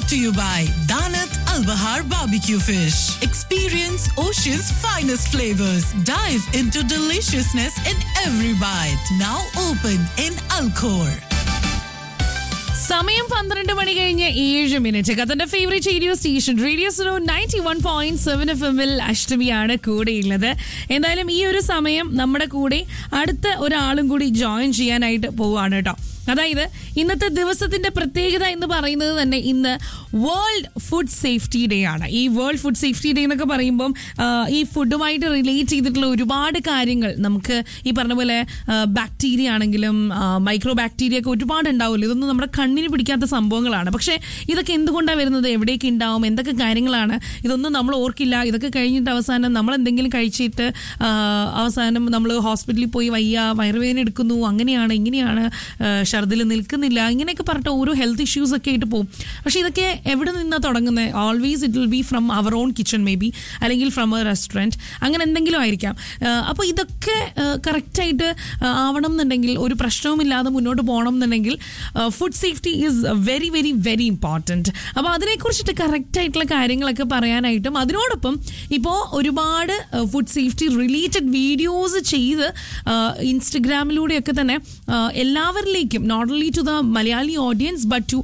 to you by Danat Al Bahar Barbecue Fish. Experience Ocean's finest flavors. Dive into deliciousness in every bite. Now open in Alcor. സമയം പന്ത്രണ്ട് മണി കഴിഞ്ഞ് ഏഴ് minute കത്തന്റെ favourite radio station radio സ്ലോ ninety one point seven F എമ്മിൽ അഷ്ടമിയാണ് കൂടെയുള്ളത് എന്തായാലും ഈ ഒരു സമയം നമ്മുടെ കൂടെ അടുത്ത ഒരാളും കൂടി ജോയിൻ ചെയ്യാനായിട്ട് പോവുകയാണ് കേട്ടോ അതായത് ഇന്നത്തെ ദിവസത്തിന്റെ പ്രത്യേകത എന്ന് പറയുന്നത് തന്നെ ഇന്ന് വേൾഡ് ഫുഡ് സേഫ്റ്റി ഡേ ആണ് ഈ വേൾഡ് ഫുഡ് സേഫ്റ്റി ഡേ എന്നൊക്കെ പറയുമ്പം ആ, ഈ ഫുഡുമായിട്ട് റിലേറ്റ് ചെയ്തിട്ടുള്ള ഒരുപാട് കാര്യങ്ങൾ നമുക്ക് ഈ പറഞ്ഞ പോലെ ബാക്ടീരിയ ആണെങ്കിലും മൈക്രോ ബാക്ടീരിയ ഒക്കെ ഒരുപാട് ഉണ്ടാവില്ല ഇതൊന്നും നമ്മുടെ കണ്ണിന് പിടിക്കാത്ത സംഭവങ്ങളാണ് പക്ഷേ ഇതൊക്കെ എന്തുകൊണ്ടാണ് വരുന്നത് എവിടേക്ക് ഉണ്ടാവും എന്തൊക്കെ കാര്യങ്ങളാണ് ഇതൊന്നും നമ്മൾ ഓർക്കില്ല ഇതൊക്കെ കഴിഞ്ഞിട്ട് അവസാനം നമ്മൾ എന്തെങ്കിലും കഴിച്ചിട്ട് ആ, അവസാനം നമ്മൾ ഹോസ്പിറ്റലിൽ പോയി വയ്യ വയറുവേദന എടുക്കുന്നു അങ്ങനെയാണ് ഇങ്ങനെയാണ് ഷർദിൽ നിൽക്കുന്നില്ല ഇങ്ങനെയൊക്കെ പറഞ്ഞിട്ട് ഓരോ ഹെൽത്ത് ഇഷ്യൂസ് ഒക്കെ ആയിട്ട് പോകും പക്ഷേ ഇതൊക്കെ എവിടെ നിന്നാണ് തുടങ്ങുന്നത് always it will be from our own kitchen may be അല്ലെങ്കിൽ ഫ്രം എ റെസ്റ്റോറൻറ്റ് അങ്ങനെ എന്തെങ്കിലും ആയിരിക്കാം അപ്പോൾ ഇതൊക്കെ കറക്റ്റായിട്ട് ആവണം എന്നുണ്ടെങ്കിൽ ഒരു പ്രശ്നവുമില്ലാതെ മുന്നോട്ട് പോകണം എന്നുണ്ടെങ്കിൽ food safety is very very very important അപ്പോൾ അതിനെക്കുറിച്ചിട്ട് കറക്റ്റായിട്ടുള്ള കാര്യങ്ങളൊക്കെ പറയാനായിട്ടും അതിനോടൊപ്പം ഇപ്പോൾ ഒരുപാട് ഫുഡ് സേഫ്റ്റി റിലേറ്റഡ് വീഡിയോസ് ചെയ്ത് ഇൻസ്റ്റഗ്രാമിലൂടെയൊക്കെ തന്നെ ആ, എല്ലാവരിലേക്കും not only to the Malayali audience but to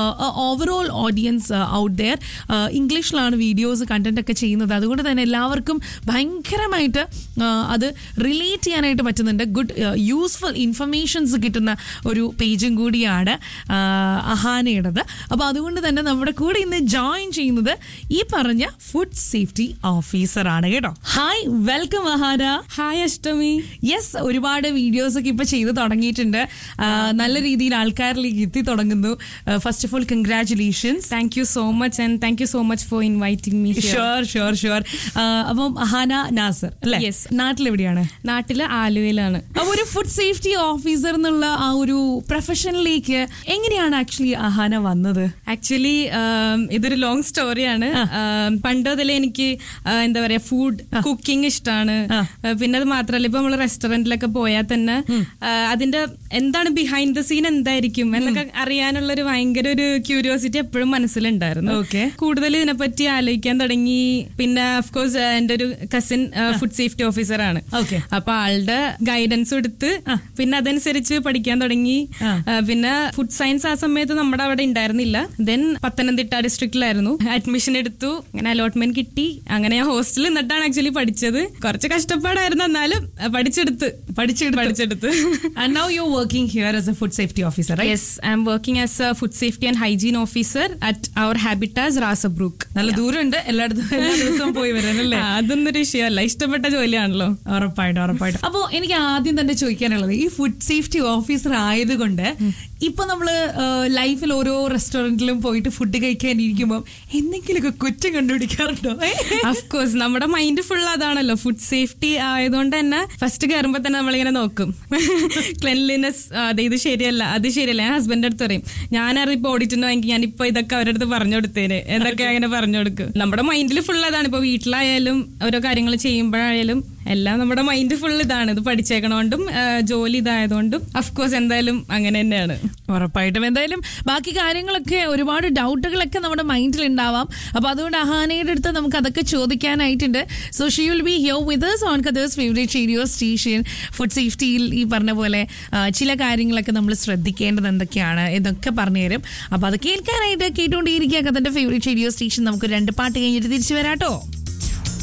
overall audience out there ഇംഗ്ലീഷിലാണ് വീഡിയോസ് കണ്ടന്റ് ഒക്കെ ചെയ്യുന്നത് അതുകൊണ്ട് തന്നെ എല്ലാവർക്കും ഭയങ്കരമായിട്ട് ആ, അത് റിലേറ്റ് ചെയ്യാനായിട്ട് പറ്റുന്നുണ്ട് ഗുഡ് യൂസ്ഫുൾ ഇൻഫർമേഷൻസ് കിട്ടുന്ന ഒരു പേജും കൂടിയാണ് ആ, അഹാനയുടേത് അപ്പോൾ അതുകൊണ്ട് തന്നെ നമ്മുടെ കൂടെ ഇന്ന് ജോയിൻ ചെയ്യുന്നത് ഈ പറഞ്ഞ ഫുഡ് സേഫ്റ്റി ഓഫീസറാണ് കേട്ടോ hi welcome Ahana hi Ashtami yes ഒരുപാട് വീഡിയോസ് ഒക്കെ ഇപ്പൊ ചെയ്ത് തുടങ്ങിയിട്ടുണ്ട് ആ, നല്ല രീതിയിൽ ആൾക്കാരിലേക്ക് എത്തി തുടങ്ങുന്നു first of all congratulations thank you so much and thank you so much for inviting me sure sure sure അപ്പം അഹാന നാസർ അല്ലേ Yes. നാട്ടിലെവിടെയാണ് നാട്ടില് ആലുവയിലാണ് അപ്പൊ ഒരു ഫുഡ് സേഫ്റ്റി ഓഫീസർ എന്നുള്ള ആ ഒരു പ്രൊഫഷനിലേക്ക് എങ്ങനെയാണ് ആക്ച്വലി അഹാന വന്നത് ആക്ച്വലി ഇതൊരു ലോങ് സ്റ്റോറിയാണ് പണ്ട് മുതലേ എനിക്ക് ആ, എന്താ പറയാ ഫുഡ് കുക്കിംഗ് ഇഷ്ടമാണ് ആ. പിന്നെ അത് മാത്രമല്ല ഇപ്പൊ നമ്മൾ റെസ്റ്റോറന്റിലൊക്കെ പോയാൽ തന്നെ ആ, അതിന്റെ എന്താണ് ബിഹൈൻഡ് ദ സീൻ എന്തായിരിക്കും എന്നൊക്കെ അറിയാനുള്ള ഒരു ഭയങ്കര ഒരു ക്യൂരിയോസിറ്റി എപ്പോഴും മനസ്സിലുണ്ടായിരുന്നു Okay. കൂടുതൽ ഇതിനെപ്പറ്റി ആലോചിക്കാൻ തുടങ്ങി പിന്നെ കോഴ്സ് എന്റെ ഒരു കസിൻ ഫുഡ് സേഫ്റ്റി ഓഫീസറാണ് Okay. അപ്പൊ ആളുടെ ഗൈഡൻസ് എടുത്ത് പിന്നെ അതനുസരിച്ച് പഠിക്കാൻ തുടങ്ങി ആ. ആ, പിന്നെ ഫുഡ് സയൻസ് ആ സമയത്ത് നമ്മുടെ അവിടെ ഉണ്ടായിരുന്നില്ല ദെൻ പത്തനംതിട്ട ഡിസ്ട്രിക്റ്റിലായിരുന്നു അഡ്മിഷൻ എടുത്തു അങ്ങനെ അലോട്ട്മെന്റ് കിട്ടി അങ്ങനെ ഞാൻ ഹോസ്റ്റലിൽ നിന്നിട്ടാണ് ആക്ച്വലി പഠിച്ചത് കുറച്ച് കഷ്ടപ്പാടായിരുന്നു എന്നാലും ആ, പഠിച്ചെടുത്ത് പഠിച്ചെടുത്തു. പഠിച്ചെടുത്ത് and now you working here as a food safety officer yes I am working as a food safety and hygiene officer at our ഹാബിറ്റാസ് റാസബ്രൂക്ക് നല്ല ദൂരമുണ്ട് എല്ലായിടത്തും എല്ലാ ദിവസവും പോയി വരാനല്ലേ ആ, അതൊന്നും ഒരു വിഷയമല്ല ഇഷ്ടപ്പെട്ട ജോലിയാണല്ലോ ഉറപ്പായിട്ടും ഉറപ്പായിട്ടും അപ്പോ എനിക്ക് ആദ്യം തന്നെ ചോദിക്കാനുള്ളത് ഈ ഫുഡ് സേഫ്റ്റി ഓഫീസർ ആയതുകൊണ്ട് ഇപ്പൊ നമ്മള് ലൈഫിൽ ഓരോ റെസ്റ്റോറന്റിലും പോയിട്ട് ഫുഡ് കഴിക്കാൻ ഇരിക്കുമ്പോൾ എന്തെങ്കിലുമൊക്കെ കുറ്റം കണ്ടുപിടിക്കാറുണ്ടോ ഏ? അഫ്കോഴ്സ് നമ്മുടെ മൈൻഡ് ഫുൾ അതാണല്ലോ ഫുഡ് സേഫ്റ്റി ആയതുകൊണ്ട് തന്നെ ഫസ്റ്റ് കയറുമ്പോ തന്നെ നമ്മളിങ്ങനെ നോക്കും ക്ലെൻലിനെസ് അതെ ഇത് ശരിയല്ല അത് ശരിയല്ല ഞാൻ ഹസ്ബൻഡ് അടുത്ത് പറയും ഞാനറിയാം ഇപ്പൊ ഓടിച്ചിട്ടുണ്ടെങ്കിൽ ഞാൻ ഇപ്പൊ ഇതൊക്കെ അവരുടെ അടുത്ത് പറഞ്ഞു കൊടുത്തേനെ എന്നൊക്കെ അങ്ങനെ പറഞ്ഞു കൊടുക്കും നമ്മുടെ മൈൻഡിൽ ഫുൾ അതാണ് ഇപ്പൊ വീട്ടിലായാലും ഓരോ കാര്യങ്ങൾ ചെയ്യുമ്പോഴായാലും എല്ലാം നമ്മുടെ മൈൻഡ് ഫുൾ ഇതാണ് ഇത് പഠിച്ചേക്കണോണ്ടും ആ, ജോലി ഇതായതുകൊണ്ടും അഫ്കോഴ്സ് എന്തായാലും അങ്ങനെ തന്നെയാണ് ഉറപ്പായിട്ടും എന്തായാലും ബാക്കി കാര്യങ്ങളൊക്കെ ഒരുപാട് ഡൗട്ടുകളൊക്കെ നമ്മുടെ മൈൻഡിൽ ഉണ്ടാവാം അപ്പൊ അതുകൊണ്ട് അഹാനയുടെ അടുത്ത് നമുക്ക് അതൊക്കെ ചോദിക്കാനായിട്ടുണ്ട് so she will be here with on കദേഴ്സ് ഫേവറേറ്റ് റേഡിയോ സ്റ്റേഷൻ ഫുഡ് സേഫ്റ്റിയിൽ ഈ പറഞ്ഞ പോലെ ആ, ചില കാര്യങ്ങളൊക്കെ നമ്മൾ ശ്രദ്ധിക്കേണ്ടത് എന്തൊക്കെയാണ് എന്നൊക്കെ പറഞ്ഞുതരും അപ്പൊ അത് കേൾക്കാനായിട്ട് കേട്ടുകൊണ്ടേയിരിക്കുക കഥന്റെ ഫേവറേറ്റ് റേഡിയോ സ്റ്റേഷൻ നമുക്ക് രണ്ട് പാട്ട് കഴിഞ്ഞിട്ട് തിരിച്ചു വരാട്ടോ